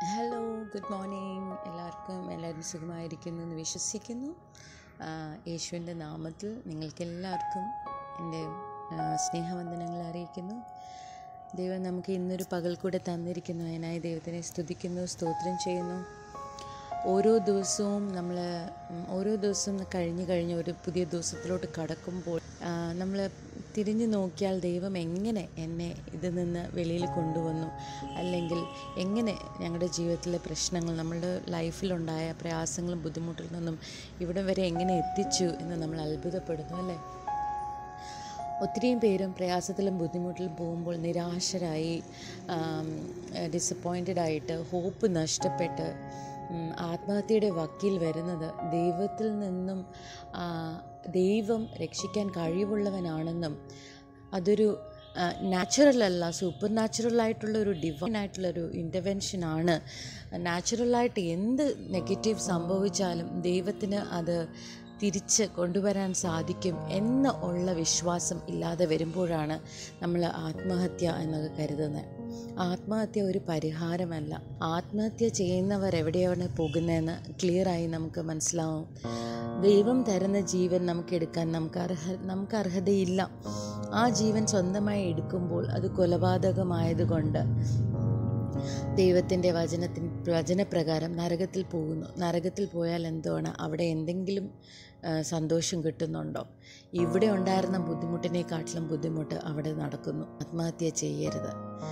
Hello good morning എല്ലാവർക്കും എല്ലാവരും സുഖമായിരിക്കുന്നു എന്ന് വിശ്വസിക്കുന്നു ആ, യേശുവിൻ്റെ നാമത്തിൽ നിങ്ങൾക്കെല്ലാവർക്കും എൻ്റെ ആ, സ്നേഹവന്ദനങ്ങൾ അറിയിക്കുന്നു ദൈവം നമുക്ക് ഇന്നൊരു പകൽ കൂടെ തന്നിരിക്കുന്നു അതിനായി ദൈവത്തിനെ സ്തുതിക്കുന്നു സ്തോത്രം ചെയ്യുന്നു ഓരോ ദിവസവും നമ്മൾ ഓരോ ദിവസവും കഴിഞ്ഞ് കഴിഞ്ഞ് ഒരു പുതിയ ദിവസത്തിലോട്ട് കടക്കുമ്പോൾ നമ്മൾ തിരിഞ്ഞു നോക്കിയാൽ ദൈവം എങ്ങനെ എന്നെ ഇതിൽ നിന്ന് വെളിയിൽ കൊണ്ടുവന്നു അല്ലെങ്കിൽ എങ്ങനെ ഞങ്ങളുടെ ജീവിതത്തിലെ പ്രശ്നങ്ങൾ നമ്മളുടെ ലൈഫിലുണ്ടായ പ്രയാസങ്ങളും ബുദ്ധിമുട്ടിൽ നിന്നും ഇവിടം വരെ എങ്ങനെ എത്തിച്ചു എന്ന് നമ്മൾ അത്ഭുതപ്പെടുന്നു അല്ലേ ഒത്തിരിയും പേരും പ്രയാസത്തിലും ബുദ്ധിമുട്ടിലും പോകുമ്പോൾ നിരാശരായി ഡിസപ്പോയിൻറ്റഡ് ആയിട്ട് ഹോപ്പ് നഷ്ടപ്പെട്ട് ഉം, ആത്മഹത്യയുടെ വക്കീൽ വരുന്നത് ദൈവത്തിൽ നിന്നും ആ, ദൈവം രക്ഷിക്കാൻ കഴിവുള്ളവനാണെന്നും അതൊരു നാച്ചുറൽ അല്ല സൂപ്പർ നാച്ചുറൽ ആയിട്ടുള്ള ഒരു ഡിവൈൻ ആയിട്ടുള്ളൊരു ഇൻ്റർവെൻഷനാണ് നാച്ചുറലായിട്ട് എന്ത് നെഗറ്റീവ് സംഭവിച്ചാലും ദൈവത്തിന് അത് തിരിച്ച് കൊണ്ടുവരാൻ സാധിക്കും എന്ന് ഉള്ള വിശ്വാസം ഇല്ലാതെ വരുമ്പോഴാണ് നമ്മൾ ആത്മഹത്യ എന്നൊക്കെ കരുതുന്നത് ആത്മഹത്യ ഒരു പരിഹാരമല്ല ആത്മഹത്യ ചെയ്യുന്നവർ എവിടെയാണ് പോകുന്നതെന്ന് ക്ലിയറായി നമുക്ക് മനസ്സിലാവും ദൈവം തരുന്ന ജീവൻ നമുക്ക് എടുക്കാൻ നമുക്ക് അർഹ നമുക്ക് അർഹതയില്ല ആ ജീവൻ സ്വന്തമായി എടുക്കുമ്പോൾ അത് കൊലപാതകമായതുകൊണ്ട് ദൈവത്തിൻ്റെ വചനത്തിന് വചനപ്രകാരം നരകത്തിൽ പോകുന്നു നരകത്തിൽ പോയാൽ എന്താണ് അവിടെ എന്തെങ്കിലും ആ, സന്തോഷം കിട്ടുന്നുണ്ടോ ഇവിടെ ഉണ്ടായിരുന്ന ബുദ്ധിമുട്ടിനെക്കാട്ടിലും ബുദ്ധിമുട്ട് അവിടെ നടക്കുന്നു ആത്മഹത്യ ചെയ്യരുത്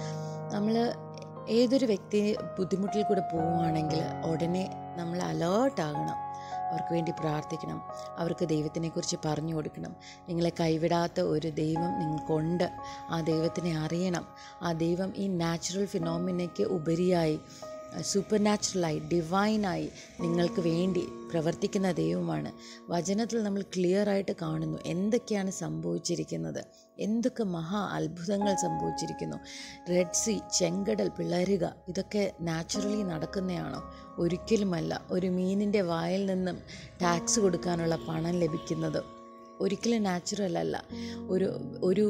നമ്മൾ ഏതൊരു വ്യക്തി ബുദ്ധിമുട്ടിൽ കൂടെ പോവുകയാണെങ്കിൽ ഉടനെ നമ്മൾ അലേർട്ടാകണം അവർക്ക് വേണ്ടി പ്രാർത്ഥിക്കണം അവർക്ക് ദൈവത്തിനെക്കുറിച്ച് പറഞ്ഞു കൊടുക്കണം നിങ്ങളെ കൈവിടാത്ത ഒരു ദൈവം നിങ്ങൾക്കുണ്ട് ആ ദൈവത്തിനെ അറിയണം ആ ദൈവം ഈ നാച്ചുറൽ ഫിനോമിനയ്ക്ക് ഉപരിയായി സൂപ്പർ നാച്ചുറലായി ഡിവൈനായി നിങ്ങൾക്ക് വേണ്ടി പ്രവർത്തിക്കുന്ന ദൈവമാണ് വചനത്തിൽ നമ്മൾ ക്ലിയർ ആയിട്ട് കാണുന്നു എന്തൊക്കെയാണ് സംഭവിച്ചിരിക്കുന്നത് എന്തൊക്കെ മഹാ അത്ഭുതങ്ങൾ സംഭവിച്ചിരിക്കുന്നു റെഡ് സി ചെങ്കടൽ പിളരുക ഇതൊക്കെ നാച്ചുറലി നടക്കുന്നതാണോ ഒരിക്കലുമല്ല ഒരു മീനിൻ്റെ വായിൽ നിന്നും ടാക്സ് കൊടുക്കാനുള്ള പണം ലഭിക്കുന്നത് ഒരിക്കലും നാച്ചുറൽ അല്ല ഒരു ഒരു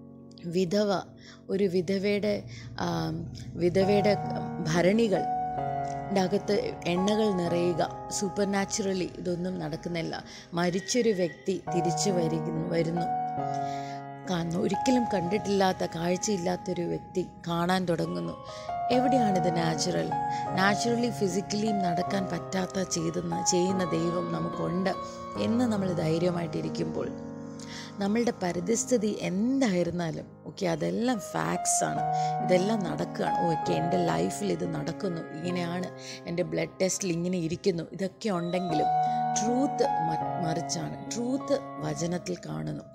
വിധവ ഒരു വിധവയുടെ ആ, വിധവയുടെ ഭരണികൾ ൻ്റെ അകത്ത് എണ്ണകൾ നിറയുക സൂപ്പർ നാച്ചുറലി ഇതൊന്നും നടക്കുന്നില്ല മരിച്ചൊരു വ്യക്തി തിരിച്ചു വരികു വരുന്നു കാണുന്നു ഒരിക്കലും കണ്ടിട്ടില്ലാത്ത കാഴ്ചയില്ലാത്തൊരു വ്യക്തി കാണാൻ തുടങ്ങുന്നു എവിടെയാണിത് നാച്ചുറൽ നാച്ചുറലി ഫിസിക്കലിയും നടക്കാൻ പറ്റാത്ത ചെയ്തെന്ന് ചെയ്യുന്ന ദൈവം നമുക്കുണ്ട് എന്ന് നമ്മൾ ധൈര്യമായിട്ടിരിക്കുമ്പോൾ നമ്മളുടെ പരിസ്ഥിതി എന്തായിരുന്നാലും ഓക്കെ അതെല്ലാം ഫാക്ട്സ് ആണ് ഇതെല്ലാം നടക്കുകയാണ് ഓക്കെ എൻ്റെ ലൈഫിൽ ഇത് നടക്കുന്നു ഇങ്ങനെയാണ് എൻ്റെ ബ്ലഡ് ടെസ്റ്റിൽ ഇങ്ങനെ ഇരിക്കുന്നു ഇതൊക്കെ ഉണ്ടെങ്കിലും ട്രൂത്ത് മറിച്ചാണ് ട്രൂത്ത് വചനത്തിൽ കാണുന്നു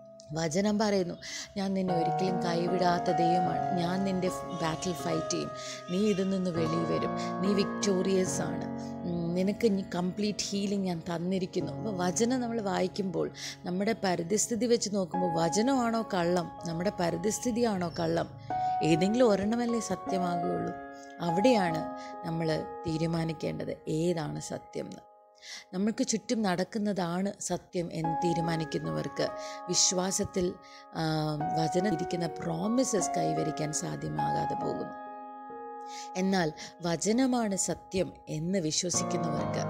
വചനം പറയുന്നു ഞാൻ നിന്നെ ഒരിക്കലും കൈവിടാത്ത ദൈവമാണ് ഞാൻ നിൻ്റെ ബാറ്റിൽ ഫൈറ്റ് ചെയ്യും നീ ഇതിൽ നിന്ന് വെളിയിൽ വരും നീ വിക്ടോറിയസ് ആണ് ഉം, നിനക്ക് കംപ്ലീറ്റ് ഹീലിംഗ് ഞാൻ തന്നിരിക്കുന്നു അപ്പോൾ വചനം നമ്മൾ വായിക്കുമ്പോൾ നമ്മുടെ പരിസ്ഥിതി വെച്ച് നോക്കുമ്പോൾ വചനമാണോ കള്ളം നമ്മുടെ പരിസ്ഥിതിയാണോ കള്ളം ഏതെങ്കിലും ഒരെണ്ണമല്ലേ സത്യമാകുകയുള്ളൂ അവിടെയാണ് നമ്മൾ തീരുമാനിക്കേണ്ടത് ഏതാണ് സത്യം എന്ന് നമ്മൾക്ക് ചുറ്റും നടക്കുന്നതാണ് സത്യം എന്ന് തീരുമാനിക്കുന്നവർക്ക് വിശ്വാസത്തിൽ ആ, വചനം ഇരിക്കുന്ന പ്രോമിസസ് കൈവരിക്കാൻ സാധ്യമാകാതെ പോകുന്നു എന്നാൽ വചനമാണ് സത്യം എന്ന് വിശ്വസിക്കുന്നവർക്ക്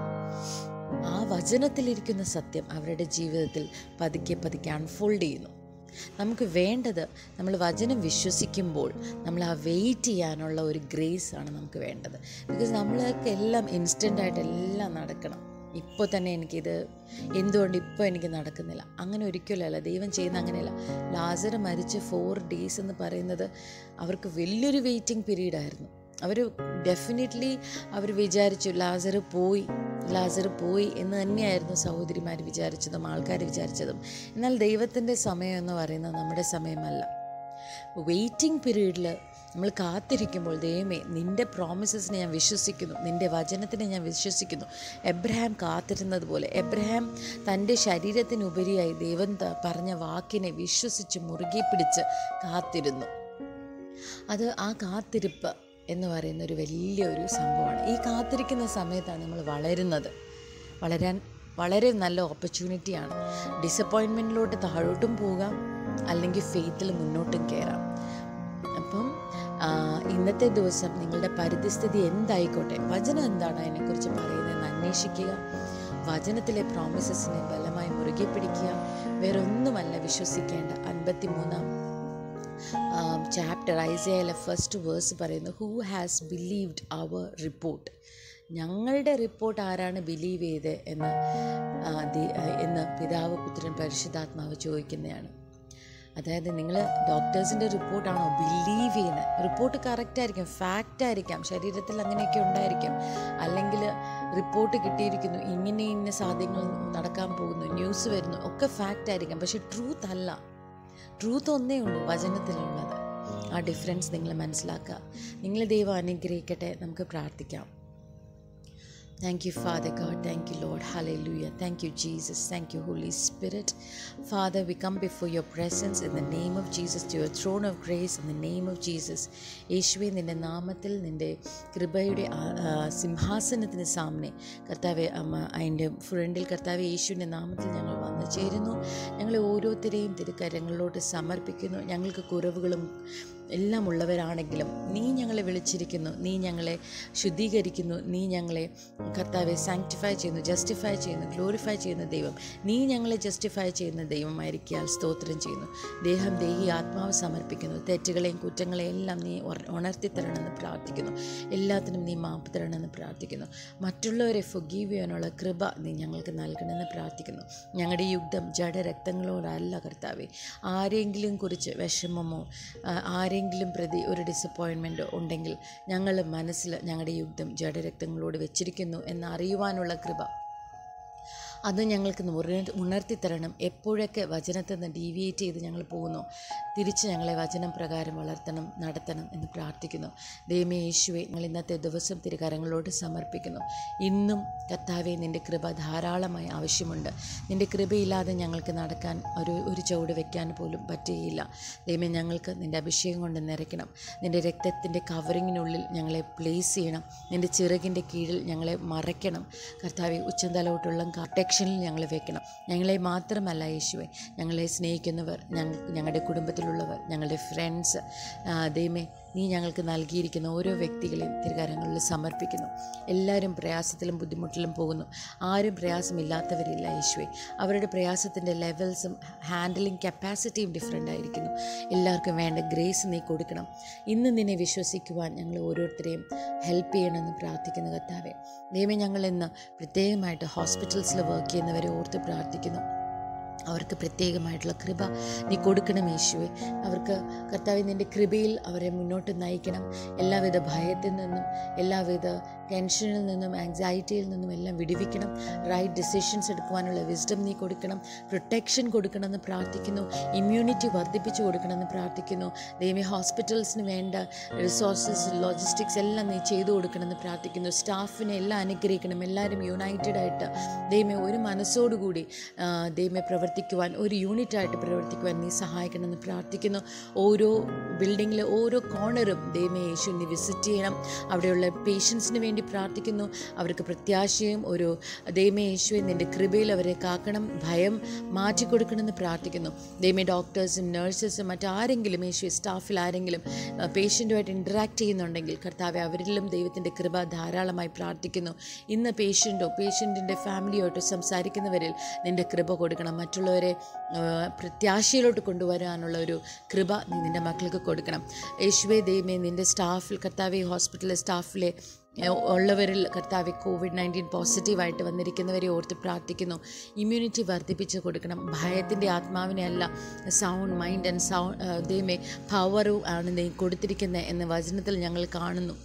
ആ വചനത്തിലിരിക്കുന്ന സത്യം അവരുടെ ജീവിതത്തിൽ പതുക്കെ പതുക്കെ അൺഫോൾഡ് ചെയ്യുന്നു നമുക്ക് വേണ്ടത് നമ്മൾ വചനം വിശ്വസിക്കുമ്പോൾ നമ്മൾ ആ വെയിറ്റ് ചെയ്യാനുള്ള ഒരു ഗ്രേസ് ആണ് നമുക്ക് വേണ്ടത് ബിക്കോസ് നമ്മൾക്ക് എല്ലാം ഇൻസ്റ്റൻ്റ് ആയിട്ട് എല്ലാം നടക്കണം ഇപ്പോൾ തന്നെ എനിക്കിത് എന്തുകൊണ്ട് ഇപ്പോൾ എനിക്ക് നടക്കുന്നില്ല അങ്ങനെ ഒരിക്കലല്ല ദൈവം ചെയ്യുന്ന അങ്ങനെയല്ല ലാസർ മരിച്ച് ഫോർ ഡേയ്സ് എന്ന് പറയുന്നത് അവർക്ക് വലിയൊരു വെയിറ്റിംഗ് പീരീഡ് ആയിരുന്നു അവർ ഡെഫിനറ്റ്ലി അവർ വിചാരിച്ചു ലാസർ പോയി ലാസർ പോയി എന്ന് തന്നെയായിരുന്നു സഹോദരിമാർ വിചാരിച്ചതും ആൾക്കാർ വിചാരിച്ചതും എന്നാൽ ദൈവത്തിൻ്റെ സമയം എന്ന് പറയുന്നത് നമ്മുടെ സമയമല്ല വെയിറ്റിംഗ് പീരീഡിൽ നമ്മൾ കാത്തിരിക്കുമ്പോൾ ദൈവമേ നിൻ്റെ പ്രോമിസസിനെ ഞാൻ വിശ്വസിക്കുന്നു നിൻ്റെ വചനത്തിനെ ഞാൻ വിശ്വസിക്കുന്നു എബ്രഹാം കാത്തിരുന്നത് പോലെ എബ്രഹാം തൻ്റെ ശരീരത്തിനുപരിയായി ദൈവം ത- പറഞ്ഞ വാക്കിനെ വിശ്വസിച്ച് മുറുകെ പിടിച്ച് കാത്തിരുന്നു അത് ആ കാത്തിരിപ്പ് എന്ന് പറയുന്ന ഒരു വലിയൊരു സംഭവമാണ് ഈ കാത്തിരിക്കുന്ന സമയത്താണ് നമ്മൾ വളരുന്നത് വളരാൻ വളരെ നല്ല ഓപ്പർച്യൂണിറ്റിയാണ് ഡിസപ്പോയിൻമെൻറ്റിലോട്ട് താഴോട്ടും പോകാം അല്ലെങ്കിൽ ഫെയ്ത്തിൽ മുന്നോട്ടും കയറാം അപ്പം ആ, ഇന്നത്തെ ദിവസം നിങ്ങളുടെ പരിസ്ഥിതി എന്തായിക്കോട്ടെ വചനം എന്താണ് അതിനെക്കുറിച്ച് പറയുന്നതെന്ന് അന്വേഷിക്കുക വചനത്തിലെ പ്രോമിസസിനെ ബലമായി മുറുകെ പിടിക്കുക വേറൊന്നുമല്ല വിശ്വസിക്കേണ്ട അൻപത്തി മൂന്നാം ചാപ്റ്റർ ഐസയിലെ ഫസ്റ്റ് വേഴ്സ് പറയുന്നു who has believed our report ഞങ്ങളുടെ റിപ്പോർട്ട് ആരാണ് ബിലീവ് ചെയ്ത് എന്ന് ആ, ദി- ആ, എന്ന് പിതാവ് പുത്രൻ പരിശുദ്ധാത്മാവ് ചോദിക്കുന്നതാണ് അതായത് നിങ്ങൾ ഡോക്ടേഴ്സിൻ്റെ റിപ്പോർട്ടാണോ ബിലീവ് ചെയ്യുന്നത് റിപ്പോർട്ട് കറക്റ്റ് ആയിരിക്കും ഫാക്റ്റ് ആയിരിക്കാം ശരീരത്തിൽ അങ്ങനെയൊക്കെ ഉണ്ടായിരിക്കും അല്ലെങ്കിൽ റിപ്പോർട്ട് കിട്ടിയിരിക്കുന്നു ഇങ്ങനെ ഇന്ന സാധ്യങ്ങൾ നടക്കാൻ പോകുന്നു ന്യൂസ് വരുന്നു ഒക്കെ ഫാക്റ്റ് ആയിരിക്കാം പക്ഷെ ട്രൂത്ത് അല്ല ട്രൂത്ത് ഒന്നേ ഉള്ളൂ വചനത്തിലുള്ളത് ആ ഡിഫറൻസ് നിങ്ങൾ മനസ്സിലാക്കുക നിങ്ങൾ ദൈവം അനുഗ്രഹിക്കട്ടെ നമുക്ക് പ്രാർത്ഥിക്കാം Thank you, Father God. Thank you, Lord. Hallelujah. Thank you, Jesus. Thank you, Holy Spirit. Father, we come before your presence in the name of Jesus, to your throne of grace in the name of Jesus. യേശുവെ നിൻ്റെ നാമത്തിൽ നിൻ്റെ കൃപയുടെ ആ, ആ, സിംഹാസനത്തിന് സാമനെ കർത്താവെ അമ്മ അതിൻ്റെ ഫ്രണ്ടിൽ കർത്താവ് യേശുവിൻ്റെ നാമത്തിൽ ഞങ്ങൾ വന്നു ചേരുന്നു ഞങ്ങളെ ഓരോരുത്തരെയും തിരുക്കരങ്ങളിലോട്ട് സമർപ്പിക്കുന്നു ഞങ്ങൾക്ക് കുറവുകളും എല്ലാം ഉള്ളവരാണെങ്കിലും നീ ഞങ്ങളെ വിളിച്ചിരിക്കുന്നു നീ ഞങ്ങളെ ശുദ്ധീകരിക്കുന്നു നീ ഞങ്ങളെ കർത്താവെ സാങ്ക്ടിഫൈ ചെയ്യുന്നു ജസ്റ്റിഫൈ ചെയ്യുന്നു ഗ്ലോറിഫൈ ചെയ്യുന്ന ദൈവം നീ ഞങ്ങളെ ജസ്റ്റിഫൈ ചെയ്യുന്ന ദൈവമായിരിക്കാൻ സ്തോത്രം ചെയ്യുന്നു ദേഹം ദേഹി ആത്മാവ് സമർപ്പിക്കുന്നു തെറ്റുകളെയും കുറ്റങ്ങളെയും എല്ലാം നീ ഉണ- ഉണർത്തി തരണമെന്ന് പ്രാർത്ഥിക്കുന്നു എല്ലാത്തിനും നീ മാപ്പ് തരണമെന്ന് പ്രാർത്ഥിക്കുന്നു മറ്റുള്ളവരെ ഫൊഗീവ് ചെയ്യാനുള്ള കൃപ നീ ഞങ്ങൾക്ക് നൽകണമെന്ന് പ്രാർത്ഥിക്കുന്നു ഞങ്ങളുടെ യുദ്ധം ജഡരക്തങ്ങളോടല്ല കർത്താവെ ആരെങ്കിലും കുറിച്ച് വിഷമമോ ആ, ആരെങ്കിലും പ്രതി ഒരു ഡിസപ്പോയിൻമെൻറ്റോ ഉണ്ടെങ്കിൽ ഞങ്ങൾ മനസ്സിൽ ഞങ്ങളുടെ യുദ്ധം ജഡരക്തങ്ങളോട് വെച്ചിരിക്കുന്നു എന്നറിയുവാനുള്ള കൃപ അത് ഞങ്ങൾക്ക് ഉണർ- ഉണർത്തി തരണം എപ്പോഴൊക്കെ വചനത്തിൽ നിന്ന് ഡീവിയേറ്റ് ചെയ്ത് ഞങ്ങൾ പോകുന്നു തിരിച്ച് ഞങ്ങളെ വചനം പ്രകാരം വളർത്തണം നടത്തണം എന്ന് പ്രാർത്ഥിക്കുന്നു ദൈവമേ യേശുവെ ഞങ്ങൾ ഇന്നത്തെ ദിവസം തിരുകരങ്ങളോട് സമർപ്പിക്കുന്നു ഇന്നും കർത്താവെ നിൻ്റെ കൃപ ധാരാളമായി ആവശ്യമുണ്ട് നിൻ്റെ കൃപയില്ലാതെ ഞങ്ങൾക്ക് നടക്കാൻ ഒരു ഒരു ചുവട് വെക്കാൻ പോലും പറ്റുകയില്ല ദൈവമേ ഞങ്ങൾക്ക് നിൻ്റെ അഭിഷേകം കൊണ്ട് നിറയ്ക്കണം നിൻ്റെ രക്തത്തിൻ്റെ കവറിങ്ങിനുള്ളിൽ ഞങ്ങളെ പ്ലേസ് ചെയ്യണം നിൻ്റെ ചിറകിൻ്റെ കീഴിൽ ഞങ്ങളെ മറയ്ക്കണം കർത്താവെ ഉച്ചന്തലോട്ടുള്ള പ്രൊട്ടക്ഷനിൽ ഞങ്ങളെ വെക്കണം ഞങ്ങളെ മാത്രമല്ല യേശുവെ ഞങ്ങളെ സ്നേഹിക്കുന്നവർ ഞങ്ങൾ ഞങ്ങളുടെ കുടുംബത്തിലുള്ളവർ ഞങ്ങളുടെ ഫ്രണ്ട്സ് ദൈവമേ നീ ഞങ്ങൾക്ക് നൽകിയിരിക്കുന്ന ഓരോ വ്യക്തികളെയും തിരുകാരങ്ങളിൽ സമർപ്പിക്കുന്നു എല്ലാവരും പ്രയാസത്തിലും ബുദ്ധിമുട്ടിലും പോകുന്നു ആരും പ്രയാസമില്ലാത്തവരില്ല യേശുവെ അവരുടെ പ്രയാസത്തിൻ്റെ ലെവൽസും ഹാൻഡിലിംഗ് കപ്പാസിറ്റിയും ഡിഫറെൻ്റ് ആയിരിക്കുന്നു എല്ലാവർക്കും വേണ്ട ഗ്രേസ് നീ കൊടുക്കണം ഇന്ന് നിന്നെ വിശ്വസിക്കുവാൻ ഞങ്ങൾ ഓരോരുത്തരെയും ഹെൽപ്പ് ചെയ്യണമെന്ന് പ്രാർത്ഥിക്കുന്ന കർത്താവെ ദൈവമേ ഞങ്ങൾ ഇന്ന് പ്രത്യേകമായിട്ട് ഹോസ്പിറ്റൽസിൽ വർക്ക് ചെയ്യുന്നവരെ ഓർത്ത് പ്രാർത്ഥിക്കുന്നു അവർക്ക് പ്രത്യേകമായിട്ടുള്ള കൃപ നീ കൊടുക്കണം യേശുവെ അവർക്ക് കർത്താവ് നിൻ്റെ കൃപയിൽ അവരെ മുന്നോട്ട് നയിക്കണം എല്ലാവിധ ഭയത്തിൽ നിന്നും എല്ലാവിധ ടെൻഷനിൽ നിന്നും ആങ്സൈറ്റിയിൽ നിന്നും എല്ലാം വിടുവിക്കണം റൈറ്റ് ഡിസിഷൻസ് എടുക്കുവാനുള്ള വിസ്ഡം നീ കൊടുക്കണം പ്രൊട്ടക്ഷൻ കൊടുക്കണമെന്ന് പ്രാർത്ഥിക്കുന്നു ഇമ്മ്യൂണിറ്റി വർദ്ധിപ്പിച്ചു കൊടുക്കണമെന്ന് പ്രാർത്ഥിക്കുന്നു ദൈവമേ ഹോസ്പിറ്റൽസിന് വേണ്ട റിസോഴ്സസ് ലോജിസ്റ്റിക്സ് എല്ലാം നീ ചെയ്തു കൊടുക്കണമെന്ന് പ്രാർത്ഥിക്കുന്നു സ്റ്റാഫിനെ എല്ലാം അനുഗ്രഹിക്കണം എല്ലാവരും യുണൈറ്റഡ് ആയിട്ട് ദൈവമേ ഒരു മനസ്സോടുകൂടി ആ, ദൈവമേ പ്രവർത്തിക്കുവാൻ ഒരു യൂണിറ്റായിട്ട് പ്രവർത്തിക്കുവാൻ നീ സഹായിക്കണമെന്ന് പ്രാർത്ഥിക്കുന്നു ഓരോ ബിൽഡിങ്ങിലെ ഓരോ കോർണറും ദൈവമേ യേശു നീ വിസിറ്റ് ചെയ്യണം അവിടെയുള്ള പേഷ്യൻസിന് വേണ്ടി പ്രാർത്ഥിക്കുന്നു അവർക്ക് പ്രത്യാശയും ഒരു ദൈവമേ യേശുവെ നിൻ്റെ കൃപയിൽ അവരെ കാക്കണം ഭയം മാറ്റിക്കൊടുക്കണമെന്ന് പ്രാർത്ഥിക്കുന്നു ദൈവമേ ഡോക്ടേഴ്സും നഴ്സസും മറ്റാരെങ്കിലും യേശു സ്റ്റാഫിൽ ആരെങ്കിലും പേഷ്യൻറ്റുമായിട്ട് ഇൻറ്ററാക്ട് ചെയ്യുന്നുണ്ടെങ്കിൽ കർത്താവെ അവരിലും ദൈവത്തിൻ്റെ കൃപ ധാരാളമായി പ്രാർത്ഥിക്കുന്നു ഇന്ന് പേഷ്യൻറ്റോ പേഷ്യൻറ്റിൻ്റെ ഫാമിലിയോട്ടോ സംസാരിക്കുന്നവരിൽ നിൻ്റെ കൃപ കൊടുക്കണം മറ്റുള്ളവരെ ആ, പ്രത്യാശയിലോട്ട് കൊണ്ടുവരാനുള്ള ഒരു കൃപ നീ നിൻ്റെ മക്കൾക്ക് കൊടുക്കണം യേശുവേ ദൈവമേ നിൻ്റെ സ്റ്റാഫിൽ കർത്താവെ ഹോസ്പിറ്റലിലെ സ്റ്റാഫിലെ ഏഹ്, ഉള്ളവരിൽ കർത്താവെ കോവിഡ് നയൻറ്റീൻ പോസിറ്റീവായിട്ട് വന്നിരിക്കുന്നവരെ ഓർത്ത് പ്രാർത്ഥിക്കുന്നു ഇമ്മ്യൂണിറ്റി വർദ്ധിപ്പിച്ച് കൊടുക്കണം ഭയത്തിൻ്റെ ആത്മാവിനെ അല്ല സൗണ്ട് മൈൻഡ് ആൻഡ് സൗണ്ട് ദൈവമേ പവറും ആണ് നീ കൊടുത്തിരിക്കുന്നത് എന്ന വചനത്തിൽ ഞങ്ങൾ കാണുന്നു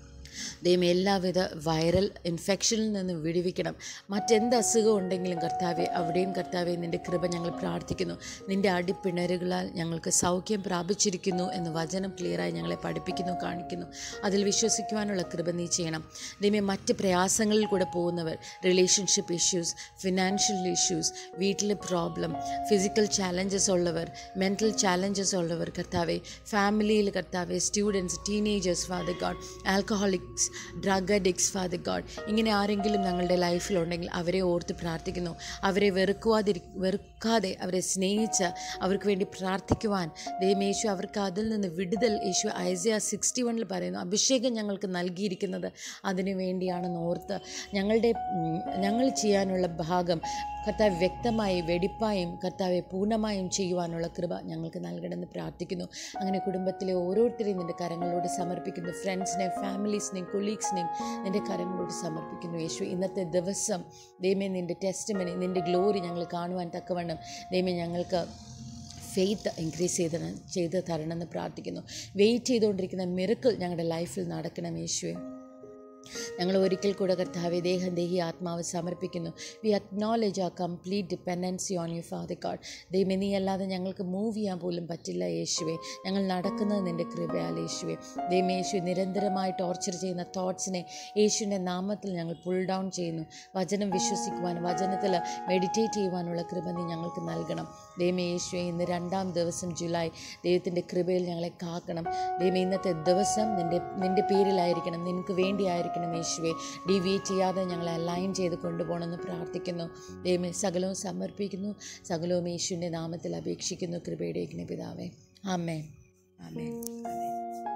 ദൈവം എല്ലാവിധ വൈറൽ ഇൻഫെക്ഷനിൽ നിന്നും വിടുവിക്കണം മറ്റെന്ത് അസുഖം ഉണ്ടെങ്കിലും കർത്താവെ അവിടെയും കർത്താവെ നിൻ്റെ കൃപ ഞങ്ങൾ പ്രാർത്ഥിക്കുന്നു നിൻ്റെ അടിപ്പിണരുകളാൽ ഞങ്ങൾക്ക് സൗഖ്യം പ്രാപിച്ചിരിക്കുന്നു എന്ന് വചനം ക്ലിയറായി ഞങ്ങളെ പഠിപ്പിക്കുന്നു കാണിക്കുന്നു അതിൽ വിശ്വസിക്കുവാനുള്ള കൃപ നീ ചെയ്യണം ദൈവമേ മറ്റ് പ്രയാസങ്ങളിൽ കൂടെ പോകുന്നവർ റിലേഷൻഷിപ്പ് ഇഷ്യൂസ് ഫിനാൻഷ്യൽ ഇഷ്യൂസ് വീട്ടിലെ പ്രോബ്ലം ഫിസിക്കൽ ചാലഞ്ചസ് ഉള്ളവർ മെൻ്റൽ ചാലഞ്ചസ് ഉള്ളവർ കർത്താവെ ഫാമിലിയിൽ കർത്താവെ students teenagers father God alcoholics drug addicts father God ഇങ്ങനെ ആരെങ്കിലും ഞങ്ങളുടെ ലൈഫിലുണ്ടെങ്കിൽ അവരെ ഓർത്ത് പ്രാർത്ഥിക്കുന്നു അവരെ വെറുക്കുവാതിരി വെറുക്കാതെ അവരെ സ്നേഹിച്ച് അവർക്ക് വേണ്ടി പ്രാർത്ഥിക്കുവാൻ ദൈവം യേശു അവർക്ക് അതിൽ നിന്ന് വിടുതൽ യേശു ഐസിയ സിക്സ്റ്റി വണ്ണിൽ പറയുന്നു അഭിഷേകം ഞങ്ങൾക്ക് നൽകിയിരിക്കുന്നത് അതിനു വേണ്ടിയാണെന്ന് ഓർത്ത് ഞങ്ങളുടെ ഉം, ഞങ്ങൾ ചെയ്യാനുള്ള ഭാഗം കർത്താവ് വ്യക്തമായി വെടിപ്പായും കർത്താവെ പൂർണ്ണമായും ചെയ്യുവാനുള്ള കൃപ ഞങ്ങൾക്ക് നൽകണമെന്ന് പ്രാർത്ഥിക്കുന്നു അങ്ങനെ കുടുംബത്തിലെ ഓരോരുത്തരെയും നിൻ്റെ കരങ്ങളോട് സമർപ്പിക്കുന്നു ഫ്രണ്ട്സിനെയും ഫാമിലീസിനെയും കൊളീഗ്സിനെയും നിൻ്റെ കരങ്ങളോട് സമർപ്പിക്കുന്നു യേശു ഇന്നത്തെ ദിവസം ദൈവമേ നിൻ്റെ ടെസ്റ്റ്മനി നിൻ്റെ ഗ്ലോറി ഞങ്ങൾ കാണുവാൻ തക്കവണ്ണം ദൈവമേ ഞങ്ങൾക്ക് ഫെയ്ത്ത് ഇൻക്രീസ് ചെയ്ത് ചെയ്ത് തരണമെന്ന് പ്രാർത്ഥിക്കുന്നു വെയിറ്റ് ചെയ്തുകൊണ്ടിരിക്കുന്ന മിറക്കിൾ ഞങ്ങളുടെ ലൈഫിൽ നടക്കണം യേശുവേ ഞങ്ങൾ ഒരിക്കൽ കൂടെ കർത്താവെ ദേഹം ദേഹി ആത്മാവ് സമർപ്പിക്കുന്നു we acknowledge a complete dependency on you father God ദൈവമേ നീ അല്ലാതെ ഞങ്ങൾക്ക് മൂവ് ചെയ്യാൻ പോലും പറ്റില്ല യേശുവെ ഞങ്ങൾ നടക്കുന്നത് നിൻ്റെ കൃപയാൽ യേശുവെ ദൈവമേ യേശു നിരന്തരമായി ടോർച്ചർ ചെയ്യുന്ന തോട്ട്സിനെ യേശുവിൻ്റെ നാമത്തിൽ ഞങ്ങൾ പുൾ ഡൗൺ ചെയ്യുന്നു വചനം വിശ്വസിക്കുവാനും വചനത്തിൽ മെഡിറ്റേറ്റ് ചെയ്യുവാനുള്ള കൃപ നീ ഞങ്ങൾക്ക് നൽകണം ദൈവമേ യേശുവെ ഇന്ന് രണ്ടാം ദിവസം ജൂലൈ ദൈവത്തിൻ്റെ കൃപയിൽ ഞങ്ങളെ കാക്കണം ദൈവമേ ഇന്നത്തെ ദിവസം നിൻ്റെ നിൻ്റെ പേരിലായിരിക്കണം നിനക്ക് വേണ്ടിയായിരിക്കണം യേശുവെ ഡിവിയേറ്റ് ചെയ്യാതെ ഞങ്ങളെ അലൈൻ ചെയ്ത് കൊണ്ടുപോകണമെന്ന് പ്രാർത്ഥിക്കുന്നു ദൈവമേ സകലവും സമർപ്പിക്കുന്നു സകലവും യേശുവിൻ്റെ നാമത്തിൽ അപേക്ഷിക്കുന്നു കൃപയുടെ പിതാവേ ആമേ ആമേ ആമേ